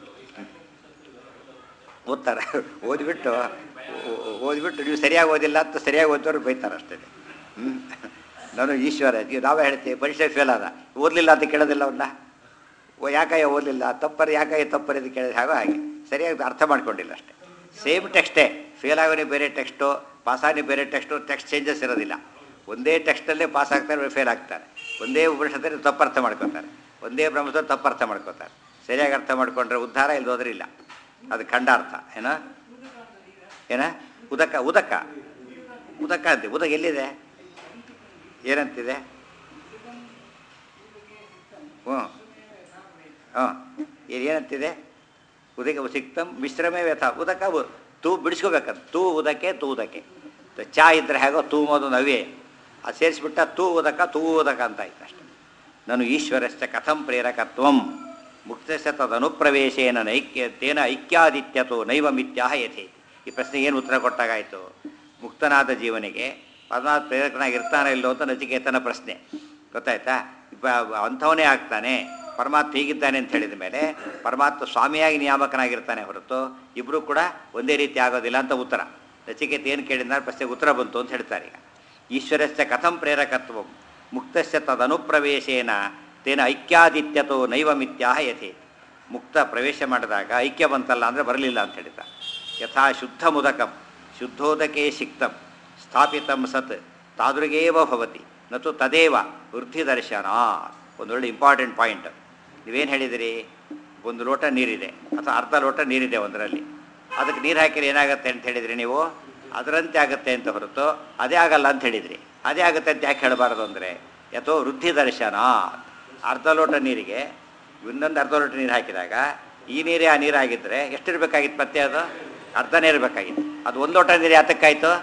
ಓದ್ತಾರೆ ಓದಿಬಿಟ್ಟು ಓ- ಓ- ಓದಿಬಿಟ್ಟು ನೀವು ಸರಿಯಾಗಿ ಓದಿಲ್ಲ ಅಂತ ಸರಿಯಾಗಿ ಓದಿದವ್ರು ಬೈತಾರೆ ಅಷ್ಟೇ ಹ್ಞೂ ನಾನು ಈಶ್ವರ ನೀವು ನಾವೇ ಹೇಳ್ತೀವಿ ಪರೀಕ್ಷೆ ಫೇಲ್ ಆದ ಓದಲಿಲ್ಲ ಅಂತ ಕೇಳೋದಿಲ್ಲ ಅವನ್ನ ಓ ಯಾಕಯ್ಯ ಓದಲಿಲ್ಲ ತಪ್ಪರಿ ಯಾಕಯ್ಯ ತಪ್ಪರಿ ಅಂತ ಕೇಳಿದ್ರೆ ಹಾಗೋ ಹಾಗೆ ಸರಿಯಾಗಿ ಅರ್ಥ ಮಾಡ್ಕೊಂಡಿಲ್ಲ ಅಷ್ಟೇ ಸೇಮ್ ಟೆಕ್ಸ್ಟೇ ಫೇಲ್ ಆಗೋನೇ ಬೇರೆ ಟೆಕ್ಸ್ಟು ಪಾಸಾಗಿ ಬೇರೆ ಟೆಕ್ಸ್ಟು ಟೆಕ್ಸ್ಟ್ ಚೇಂಜಸ್ ಇರೋದಿಲ್ಲ ಒಂದೇ ಟೆಕ್ಸ್ಟಲ್ಲೇ ಪಾಸ್ ಆಗ್ತಾರೆ ಫೇಲ್ ಆಗ್ತಾರೆ ಒಂದೇ ಉಪನಿಷತ್ತಲ್ಲಿ ತಪ್ಪು ಅರ್ಥ ಮಾಡ್ಕೋತಾರೆ ಒಂದೇ ಬ್ರಹ್ಮದಲ್ಲಿ ತಪ್ಪು ಅರ್ಥ ಮಾಡ್ಕೋತಾರೆ ಸರಿಯಾಗಿ ಅರ್ಥ ಮಾಡ್ಕೊಂಡ್ರೆ ಉದ್ಧಾರ ಇಲ್ದೋದ್ರೆ ಇಲ್ಲ ಅದು ಖಂಡಾರ್ಥ ಏನ ಏನ ಉದಕ ಉದಕ ಉದಕ ಅಂತೆ ಉದಕ ಎಲ್ಲಿದೆ ಏನಂತಿದೆ ಹ್ಞೂ ಹಾಂ ಏನಂತಿದೆ ಉದಕ ಸಿಕ್ತಂ ಮಿಶ್ರಮೇ ವ್ಯಥ ಉದಕ ಉ- ತೂ ಬಿಡಿಸ್ಕೋಬೇಕಂತ ತೂ ಉದಕ್ಕೆ ತೂ ಉದಕ್ಕೆ ತ- ಚಾ ಇದ್ರೆ ಹೇಗೋ ತೂ ಮೋದು ನವ್ಯೆ ಅದು ಸೇರಿಸ್ಬಿಟ್ಟ ತೂ ಉದಕ ತೂ ಉದಕ ಅಂತ ಆಯ್ತು ಅಷ್ಟೆ ನಾನು ಈಶ್ವರಶ್ಚ ಕಥಂ ಪ್ರೇರಕತ್ವಂ ಮುಕ್ತಸ್ಯ ತದನುಪ್ರವೇಶೇನ ನೈಕ್ಯ ತೇನ ಐಕ್ಯಾದಿತ್ಯತೋ ನೈವ ಮಿಥ್ಯಾಹ ಯಥೆ ಈ ಪ್ರಶ್ನೆಗೆ ಏನು ಉತ್ತರ ಕೊಟ್ಟಾಗಾಯಿತು ಮುಕ್ತನಾದ ಜೀವನಿಗೆ ಪರಮಾತ್ಮ ಪ್ರೇರಕನಾಗಿರ್ತಾನೆ ಇಲ್ಲೋ ಅಂತ ನಚಿಕೇತನ ಪ್ರಶ್ನೆ ಗೊತ್ತಾಯ್ತಾ ಇಪ್ಪ- ಅಂಥವನೇ ಆಗ್ತಾನೆ ಪರಮಾತ್ಮ ಹೀಗಿದ್ದಾನೆ ಅಂತ ಹೇಳಿದ ಮೇಲೆ ಪರಮಾತ್ಮ ಸ್ವಾಮಿಯಾಗಿ ನಿಯಾಮಕನಾಗಿರ್ತಾನೆ ಹೊರತು ಇಬ್ಬರು ಕೂಡ ಒಂದೇ ರೀತಿ ಆಗೋದಿಲ್ಲ ಅಂತ ಉತ್ತರ ನಚಿಕೇತ ಏನು ಕೇಳಿದ ಪ್ರಶ್ನೆಗೆ ಉತ್ತರ ಬಂತು ಅಂತ ಹೇಳ್ತಾರೆ ಈಗ ಈಶ್ವರಸ್ಯ ಕಥಂ ಪ್ರೇರಕತ್ವಂ ಮುಕ್ತಸ್ಯ ತದನುಪ್ರವೇಶೇನ ತೇನ ಐಕ್ಯಾದಿತ್ಯತೋ ನೈವ ಮಿಥ್ಯಾಹ ಯಥೆ ಮುಕ್ತ ಪ್ರವೇಶ ಮಾಡಿದಾಗ ಐಕ್ಯ ಬಂತಲ್ಲ ಅಂದರೆ ಬರಲಿಲ್ಲ ಅಂತ ಹೇಳಿದ ಯಥಾ ಶುದ್ಧ ಮುದಕಂ ಶುದ್ಧೋದಕೆ ಸಿಕ್ತಂ ಸ್ಥಾಪಿತಂ ಸತ್ ತಾದೃಗೇವ ಭವತಿ ನತು ತದೇವ ವೃದ್ಧಿ ದರ್ಶನ ಒಂದೊಳ್ಳೆ ಇಂಪಾರ್ಟೆಂಟ್ ಪಾಯಿಂಟ್ ನೀವೇನು ಹೇಳಿದಿರಿ ಒಂದು ಲೋಟ ನೀರಿದೆ ಅಥವಾ ಅರ್ಧ ಲೋಟ ನೀರಿದೆ ಒಂದರಲ್ಲಿ ಅದಕ್ಕೆ ನೀರು ಹಾಕಿದ್ರೆ ಏನಾಗುತ್ತೆ ಅಂತ ಹೇಳಿದ್ರಿ ನೀವು ಅದರಂತೆ ಆಗುತ್ತೆ ಅಂತ ಹೊರತು ಅದೇ ಆಗಲ್ಲ ಅಂತ ಹೇಳಿದ್ರಿ ಅದೇ ಆಗುತ್ತೆ ಅಂತ ಯಾಕೆ ಹೇಳಬಾರ್ದು ಅಂದರೆ ಯಥೋ ವೃದ್ಧಿ ದರ್ಶನ ಅರ್ಧ ಲೋಟ ನೀರಿಗೆ ಇನ್ನೊಂದು ಅರ್ಧ ಲೋಟ ನೀರು ಹಾಕಿದಾಗ ಈ ನೀರೇ ಆ ನೀರಾಗಿದ್ದರೆ ಎಷ್ಟಿರಬೇಕಾಗಿತ್ತು ಮತ್ತೆ ಅದು ಅರ್ಧನೇ ಇರಬೇಕಾಗಿತ್ತು ಅದು ಒಂದು ಲೋಟ ನೀರು ಯಾತಕ್ಕಾಯಿತು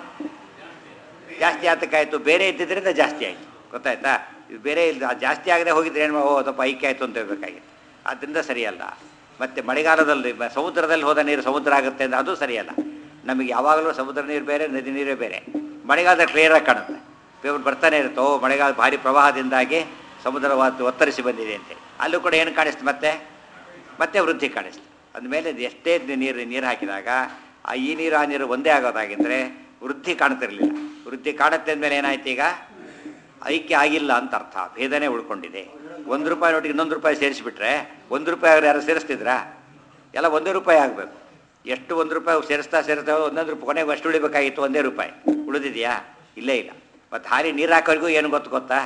ಜಾಸ್ತಿ ಯಾತಕ್ಕಾಯಿತು ಬೇರೆ ಇದ್ದಿದ್ದರಿಂದ ಜಾಸ್ತಿ ಆಯಿತು ಗೊತ್ತಾಯ್ತಾ ಇದು ಬೇರೆ ಇಲ್ಲ ಅದು ಜಾಸ್ತಿ ಆಗದೆ ಹೋಗಿದ್ರೆ ಏನು ಹೋದಪ್ಪ ಐಕ್ಯ ಆಯಿತು ಅಂತ ಹೇಳ್ಬೇಕಾಗಿತ್ತು ಆದ್ದರಿಂದ ಸರಿಯಲ್ಲ ಮತ್ತು ಮಳೆಗಾಲದಲ್ಲಿ ಮ- ಸಮುದ್ರದಲ್ಲಿ ಹೋದ ನೀರು ಸಮುದ್ರ ಆಗುತ್ತೆ ಅಂದರೆ ಅದು ಸರಿಯಲ್ಲ ನಮಗೆ ಯಾವಾಗಲೂ ಸಮುದ್ರ ನೀರು ಬೇರೆ ನದಿ ನೀರೇ ಬೇರೆ ಮಳೆಗಾಲದಲ್ಲಿ ಕ್ಲಿಯರಾಗಿ ಕಾಣುತ್ತೆ ಪೇಪರ್ ಬರ್ತಾನೆ ಇರುತ್ತೆ ಓ ಮಳೆಗಾಲ ಭಾರಿ ಪ್ರವಾಹದಿಂದಾಗಿ ಸಮುದ್ರ ವಾತ್- ಒತ್ತರಿಸಿ ಬಂದಿದೆ ಅಂತೇಳಿ ಅಲ್ಲೂ ಕೂಡ ಏನು ಕಾಣಿಸ್ತು ಮತ್ತೆ ಮತ್ತೆ ವೃದ್ಧಿ ಕಾಣಿಸ್ತು ಅಂದಮೇಲೆ ಇದು ಎಷ್ಟೇ ನೀರು ನೀರು ಹಾಕಿದಾಗ ಆ ಈ ನೀರು ಆ ನೀರು ಒಂದೇ ಆಗೋದಾಗಿದ್ದರೆ ವೃದ್ಧಿ ಕಾಣ್ತಿರ್ಲಿಲ್ಲ ವೃದ್ಧಿ ಕಾಣುತ್ತೆ ಅಂದಮೇಲೆ ಏನಾಯ್ತು ಈಗ ಐಕ್ಯ ಆಗಿಲ್ಲ ಅಂತ ಅರ್ಥ ಭೇದನೆ ಉಳ್ಕೊಂಡಿದೆ ಒಂದು ರೂಪಾಯಿ ನೋಟಿಗೆ ಇನ್ನೊಂದು ರೂಪಾಯಿ ಸೇರಿಸಿಬಿಟ್ರೆ ಒಂದು ರೂಪಾಯಿ ಅವ್ರು ಯಾರು ಸೇರಿಸ್ತಿದ್ರಾ ಎಲ್ಲ ಒಂದೇ ರೂಪಾಯಿ ಆಗಬೇಕು ಎಷ್ಟು ಒಂದು ರೂಪಾಯಿ ಸೇರಿಸ್ತಾ ಸೇರಿಸ್ತಾ ಒಂದೊಂದು ರೂಪಾಯಿ ಕೊನೆಗೆ ಅಷ್ಟು ಉಳಿಬೇಕಾಗಿತ್ತು ಒಂದೇ ರೂಪಾಯಿ ಉಳಿದಿದೆಯಾ ಇಲ್ಲೇ ಇಲ್ಲ ಮತ್ತು ಹಾರಿ ನೀರು ಹಾಕೋರಿಗೂ ಏನು ಗೊತ್ತು ಗೊತ್ತಾ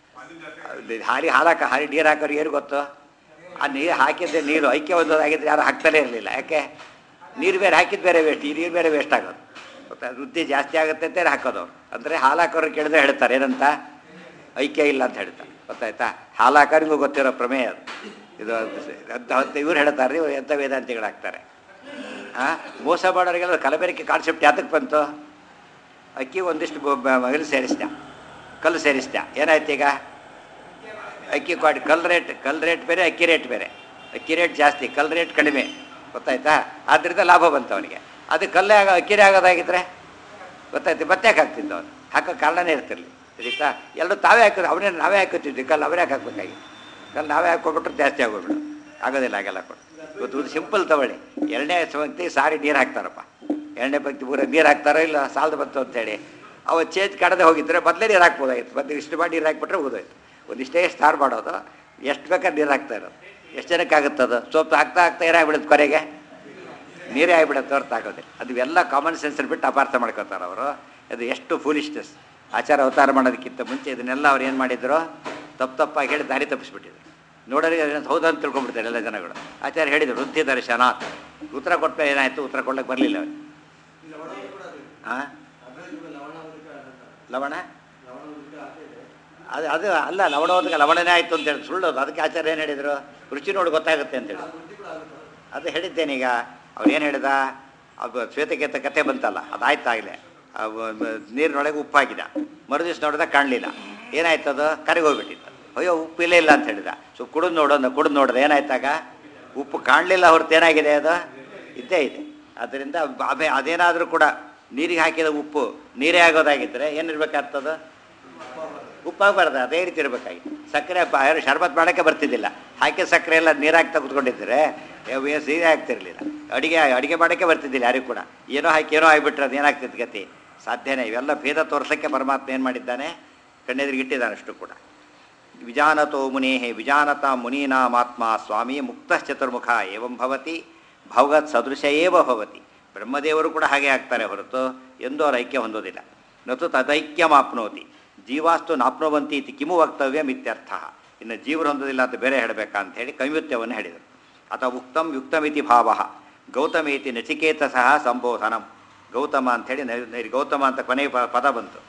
ಅದು ಹಾರಿ ಹಾಲಾಕ ಹಾರಿ ನೀರು ಹಾಕೋರಿಗೆ ಏನು ಗೊತ್ತು ಆ ನೀರು ಹಾಕಿದ್ದೆ ನೀರು ಐಕ್ಯ ಒಂದೋದಾಗಿದ್ರೆ ಯಾರು ಹಾಕ್ತಾನೆ ಇರಲಿಲ್ಲ ಯಾಕೆ ನೀರು ಬೇರೆ ಹಾಕಿದ್ದು ಬೇರೆ ವೇಸ್ಟ್ ಈ ನೀರು ಬೇರೆ ವೇಸ್ಟ್ ಆಗೋದು ಗೊತ್ತಾ ವೃದ್ಧಿ ಜಾಸ್ತಿ ಆಗುತ್ತೆ ಅಂತ ಹಾಕೋದು ಅವ್ರು ಅಂದರೆ ಹಾಲು ಹಾಕೋರು ಕೇಳಿದ್ರೆ ಹೇಳ್ತಾರೆ ಏನಂತ ಐಕ್ಯ ಇಲ್ಲ ಅಂತ ಹೇಳ್ತಾರೆ ಗೊತ್ತಾಯ್ತಾ ಹಾಲು ಹಾಕೋರಿಗೂ ಗೊತ್ತಿರೋ ಪ್ರಮೇಯ ಅದು ಇದು ಅಂತ ಇವ್ರು ಹೇಳ್ತಾರೆ ಇವ್ರು ಎಂಥ ವೇದಾಂತಿಗಳಾಗ್ತಾರೆ ಹಾಂ ಮೋಸ ಮಾಡೋರಿಗೆಲ್ಲ ಕಲಬೆರಕೆ ಕಾನ್ಸೆಪ್ಟ್ ಯಾತಕ್ಕೆ ಬಂತು ಅಕ್ಕಿ ಒಂದಿಷ್ಟು ಗೊ- ಬ- ಇದು ಸೇರಿಸ್ದ ಕಲ್ಲು ಸೇರಿಸ್ದ ಏನಾಯ್ತು ಈಗ ಅಕ್ಕಿ ಕ್ವಾಡಿ ಕಲ್ ರೇಟ್ ಕಲ್ ರೇಟ್ ಬೇರೆ ಅಕ್ಕಿ ರೇಟ್ ಬೇರೆ ಅಕ್ಕಿ ರೇಟ್ ಜಾಸ್ತಿ ಕಲ್ ರೇಟ್ ಕಡಿಮೆ ಗೊತ್ತಾಯ್ತಾ ಆದ್ದರಿಂದ ಲಾಭ ಬಂತು ಅವನಿಗೆ ಅದು ಕಲ್ಲೇ ಆಗ ಅಕ್ಕಿರೇ ಆಗೋದಾಗಿದ್ರೆ ಗೊತ್ತಾಯ್ತು ಮತ್ತೆ ಯಾಕೆ ಹಾಕ್ತಿದ್ದ ಅವನು ಹಾಕೋ ಕಾರಣನೇ ಇರ್ತಿರ್ಲಿ ಸರಿತಾ ಎಲ್ಲರೂ ತಾವೇ ಹಾಕೋದು ಅವನೇ ನಾವೇ ಹಾಕೋತಿದ್ವಿ ಕಲ್ಲು ಅವರೇ ಹಾಕಬೇಕಾಗಿತ್ತು ಕಲ್ಲು ನಾವೇ ಹಾಕ್ಕೊಬಿಟ್ರೆ ಜಾಸ್ತಿ ಆಗೋಗ್ಬಿಡು ಆಗೋದಿಲ್ಲ ಹಾಗೆಲ್ಲ ಕೊಡು ಇವತ್ತು ಇದು ಸಿಂಪಲ್ ತಗೊಳ್ಳಿ ಎರಡನೇ ಪಂಕ್ತಿ ಸಾರಿ ನೀರು ಹಾಕ್ತಾರಪ್ಪ ಎರಡನೇ ಪಂಕ್ತಿ ಪೂರ ನೀರು ಹಾಕ್ತಾರೋ ಇಲ್ಲ ಸಾಲದು ಬಂತು ಅಂತೇಳಿ ಅವ ಚೇಂಜ್ ಕಡದೆ ಹೋಗಿದ್ರೆ ಮೊದಲೇ ನೀರು ಹಾಕ್ಬೋದಾಗಿತ್ತು ಮತ್ತೆ ಇಷ್ಟು ಮಾಡಿ ನೀರು ಹಾಕ್ಬಿಟ್ರೆ ಹೋಗೋದಾಯ್ತು ಒಂದಿಷ್ಟೇ ಸ್ಟಾರ್ ಮಾಡೋದು ಎಷ್ಟು ಬೇಕಾದ್ರೆ ನೀರು ಹಾಕ್ತಾ ಇರೋದು ಎಷ್ಟು ಜನಕ್ಕೆ ಆಗುತ್ತದು ಸ್ವಲ್ಪ ಹಾಕ್ತಾ ಹಾಕ್ತಾ ಏನಾಗ್ಬಿಡುತ್ತೆ ಕೊನೆಗೆ ನೀರೇ ಆಗಿಬಿಡುತ್ತೆ ಹೊರತು ಆಗೋದಿಲ್ಲ ಅದು ಎಲ್ಲ ಕಾಮನ್ ಸೆನ್ಸಲ್ಲಿ ಬಿಟ್ಟು ಅಪಾರ್ಥ ಮಾಡ್ಕೊತಾರೆ ಅವರು ಅದು ಎಷ್ಟು ಫೂಲಿಶ್ನೆಸ್ ಆಚಾರ ಅವತಾರ ಮಾಡೋದಕ್ಕಿಂತ ಮುಂಚೆ ಇದನ್ನೆಲ್ಲ ಅವ್ರು ಏನು ಮಾಡಿದ್ರು ತಪ್ಪು ತಪ್ಪಾಗಿ ಹೇಳಿ ದಾರಿ ತಪ್ಪಿಸ್ಬಿಟ್ಟಿದ್ರು ನೋಡೋರಿಗೆ ಅದೇನು ಹೌದು ಅಂತ ತಿಳ್ಕೊಂಡ್ಬಿಡ್ತಾರೆ ಎಲ್ಲ ಜನಗಳು ಆಚಾರ್ಯ ಹೇಳಿದ್ರು ವೃದ್ಧಿ ದರ್ಶನ ಉತ್ತರ ಕೊಟ್ಟ ಏನಾಯಿತು ಉತ್ತರ ಕೊಡ್ಲಿಕ್ಕೆ ಬರಲಿಲ್ಲ ಅವ್ರು ಹಾಂ ಲವಣ ಅದು ಅದು ಅಲ್ಲ ಲವಣೋದಕ್ಕೆ ಲವಣನೇ ಆಯಿತು ಅಂತ ಹೇಳಿ ಸುಳ್ಳು ಅದು. ಅದಕ್ಕೆ ಆಚಾರ್ಯ ಏನು ಹೇಳಿದರು ರುಚಿ ನೋಡಿ ಗೊತ್ತಾಗುತ್ತೆ ಅಂತೇಳಿ ಅದು ಹೇಳಿದ್ದೇನೀಗ ಅವ್ರು ಏನು ಹೇಳಿದ ಅದು ಶ್ವೇತಕೇತ ಕತೆ ಬಂತಲ್ಲ ಅದಾಯ್ತಾಗಲೇ ನೀರಿನೊಳಗೆ ಉಪ್ಪು ಹಾಕಿದ ಮರುದಿವ್ಸ ನೋಡಿದ ಕಾಣಲಿಲ್ಲ ಏನಾಯ್ತು ಅದು ಕರಗೋಗ್ಬಿಟ್ಟಿತ್ತು ಅಯ್ಯೋ ಉಪ್ಪು ಇಲ್ಲೇ ಇಲ್ಲ ಅಂತ ಹೇಳಿದ ಸೊ ಕುಡಿದು ನೋಡೋದು ಕುಡಿದು ನೋಡಿದೆ ಏನಾಯ್ತಾಗ ಉಪ್ಪು ಕಾಣಲಿಲ್ಲ ಹೊರತು ಏನಾಗಿದೆ ಅದು ಇದ್ದೇ ಇದೆ ಅದರಿಂದ ಆಮೇ ಅದೇನಾದರೂ ಕೂಡ ನೀರಿಗೆ ಹಾಕಿದ ಉಪ್ಪು ನೀರೇ ಆಗೋದಾಗಿದ್ದರೆ ಏನಿರ್ಬೇಕಾಗ್ತದೆ ಉಪ್ಪಾಗಬಾರ್ದು ಅದೇ ರೀತಿ ಇರಬೇಕಾಗಿತ್ತು ಸಕ್ಕರೆ ಪ- ಯಾರು ಶರ್ಬತ್ ಮಾಡೋಕ್ಕೆ ಬರ್ತಿದ್ದಿಲ್ಲ ಹಾಕಿದ ಸಕ್ಕರೆ ಎಲ್ಲ ನೀರು ಹಾಕ್ತಾ ಕುತ್ಕೊಂಡಿದ್ದರೆ ಸೀರೆ ಆಗ್ತಿರ್ಲಿಲ್ಲ ಅಡಿಗೆ ಅಡಿಗೆ ಮಾಡೋಕ್ಕೆ ಬರ್ತಿದ್ದಿಲ್ಲ ಯಾರಿಗೂ ಕೂಡ ಏನೋ ಹಾಕಿ ಏನೋ ಆಗಿಬಿಟ್ರೆ ಅದು ಏನಾಗ್ತಿತ್ತು ಗತಿ ಸಾಧ್ಯನೇ ಇವೆಲ್ಲ ಭೇದ ತೋರ್ಸೋಕ್ಕೆ ಪರಮಾತ್ಮ ಏನು ಮಾಡಿದ್ದಾನೆ ಕಣ್ಣೆದುರಿಗೆ ಇಟ್ಟಿದ್ದಾನೆ ಅಷ್ಟು ಕೂಡ ವಿಜಾನತೋ ಮುನೇಹೇ ವಿಜಾನತ ಮುನೀನಾಮಾತ್ಮ ಸ್ವಾಮಿ ಮುಕ್ತಶ್ಚತುರ್ಮುಖ ಏವಂ ಭವತಿ ಭವಗತ್ ಸದೃಶ ಏವ ಭವತಿ ಬ್ರಹ್ಮದೇವರು ಕೂಡ ಹಾಗೆ ಆಗ್ತಾರೆ ಹೊರತು ಎಂದೂ ಅವ್ರ ಐಕ್ಯ ಹೊಂದೋದಿಲ್ಲ ನತು ತದೈಕ್ಯಮಾಪ್ನೋತಿ ಜೀವಾಸ್ತು ನಾಪ್ನೋವಂತಿ ಇತಿ ಕಿಮು ವಕ್ತವ್ಯಂ ಇತ್ಯರ್ಥ ಇನ್ನು ಜೀವರು ಹೊಂದೋದಿಲ್ಲ ಅಂತ ಬೇರೆ ಹೇಳಬೇಕಾ ಅಂತ ಹೇಳಿ ಕೈವ್ಯತ್ಯವನ್ನು ಹೇಳಿದರು ಅಥವಾ ಉಕ್ತಂ ಯುಕ್ತಮಿತಿ ಭಾವ ಗೌತಮೇತಿ ನಚಿಕೇತ ಸಹ ಸಂಬೋಧನಂ ಗೌತಮ ಅಂಥೇಳಿ ನ- ನ- ಗೌತಮ ಅಂತ ಕೊನೆಯ ಪ- ಪದ ಬಂತು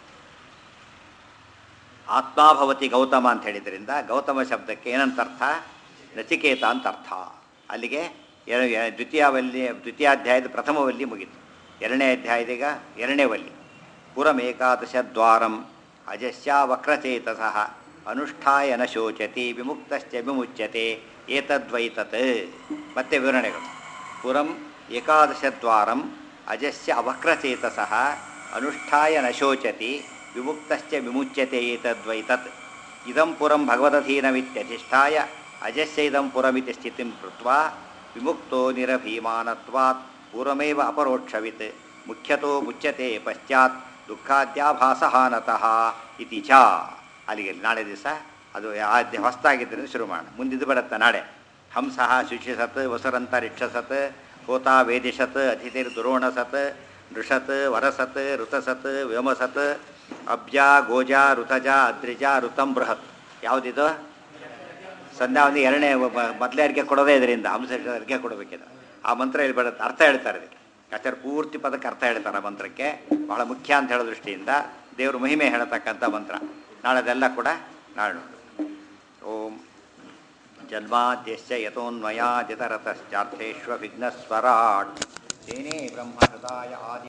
ಆತ್ಮಾಭವತಿ ಗೌತಮ ಅಂತ ಹೇಳಿದ್ರಿಂದ ಗೌತಮ ಶಬ್ದಕ್ಕೆ ಏನಂತ ಅರ್ಥ ನಚಿಕೇತ ಅಂತ ಅರ್ಥ ಅಲ್ಲಿಗೆ ಎರ- ಎ- ದ್ವಿತೀಯವಲ್ಲಿ ದ್ವಿತೀಯಾಧ್ಯಾಯದ ಪ್ರಥಮವಲ್ಲಿ ಮುಗೀತು ಎರಡನೇ ಅಧ್ಯಾಯದೀಗ ಎರಡನೇ ವಲ್ಲಿ ಪುರಮೇಕಾದಶ ದ್ವಾರಂ ಅಜಸ್ಯ ವಕ್ರಚೇತಸಃ ಅನುಷ್ಠಾಯ ನ ಶೋಚತಿ ವಿಮುಕ್ತಶ್ಚ ವಿಮುಚ್ಯತೆ ಏತದ್ವೈತತ್ ಮತ್ತೆ ವಿವರಣೆಗಳು ಪುರಂ ಏಕಾದಶ ದ್ವಾರಂ ಅಜಸ್ಯ ಅವಕ್ರಚೇತಸಃ ಅನುಷ್ಠಾಯ ನ ಶೋಚತಿ ವಿಮುಕ್ತಶ್ಚ ವಿಮುಚ್ಯತೆ ಏತದ್ವೈತತ್ ಇದಂ ಪುರಂ ಭಗವದಧೀನಮಿತ್ಯಧಿಷ್ಠಾಯ ಅಜಸ್ಯ ಇದಂ ಪುರಮಿತಿ ಸ್ಥಿತಿಂ ಕೃತ್ವಾ ವಿಮುಕ್ತೋ ನಿರಭೀಮಾನತ್ವಾತ್ ಪೂರ್ವಮೇವ ಅಪರೋಕ್ಷವಿತ್ ಮುಖ್ಯತೋ ಮುಚ್ಯತೆ ಪಶ್ಚಾತ್ ದುಃಖಾದ್ಯಾಭಾಸಹಾನತಃ ಇತಿ ಚ ಅಲ್ಲಿಗೆ ನಾಳೆ ದಿವಸ ಅದು ಆದ್ಯ ಹೊಸ್ತಾಗಿದ್ದರಿಂದ ಶುರು ಮಾಡೋಣ ಮುಂದಿದ್ದು ಬರುತ್ತೆ ನಾಳೆ ಹಂಸಃ ಶುಚಿಸತ್ ವಸುರಂತರಿಕ್ಷಸತ್ ಹೋತಾ ವೇದಿಷತ್ ಅತಿಥಿರ್ ದುರೋಣಸತ್ ನೃಷತ್ ವರಸತ್ ಋತಸತ್ ವ್ಯೋಮಸತ್ ಅಬ್ಜ ಗೋಜ ಋತಜ ಅದ್ರಿಜ ಋತಂ ಬೃಹತ್ ಯಾವುದಿದು ಸಂಧ್ಯಾ ಒಂದು ಎರಡನೇ ಮೊದಲೇ ಅರ್ಗೆ ಕೊಡೋದೇ ಇದರಿಂದ ಹಂಸ ಅರ್ಗೆ ಕೊಡಬೇಕಿದೆ ಆ ಮಂತ್ರ ಇಲ್ಲಿ ಬರುತ್ತೆ ಅರ್ಥ ಹೇಳ್ತಾರೆ ಇದಕ್ಕೆ ಆಚಾರ್ಯ ಪೂರ್ತಿ ಪದಕ್ಕೆ ಅರ್ಥ ಹೇಳ್ತಾರೆ ಆ ಮಂತ್ರಕ್ಕೆ ಬಹಳ ಮುಖ್ಯ ಅಂತ ಹೇಳೋ ದೃಷ್ಟಿಯಿಂದ ದೇವ್ರ ಮಹಿಮೆ ಹೇಳತಕ್ಕಂಥ ಮಂತ್ರ ನಾಳೆ ಅದೆಲ್ಲ ಕೂಡ ನಾಳೆ ನೋಡು ಓಂ ಜನ್ಮಾದ್ಯಸ್ಯ ಯತೋನ್ಮಯಾದಿತರತಶ್ಚಾರ್ಥೇष्वभिघ्नस्वराट् तेने ब्रह्महृदाय आदि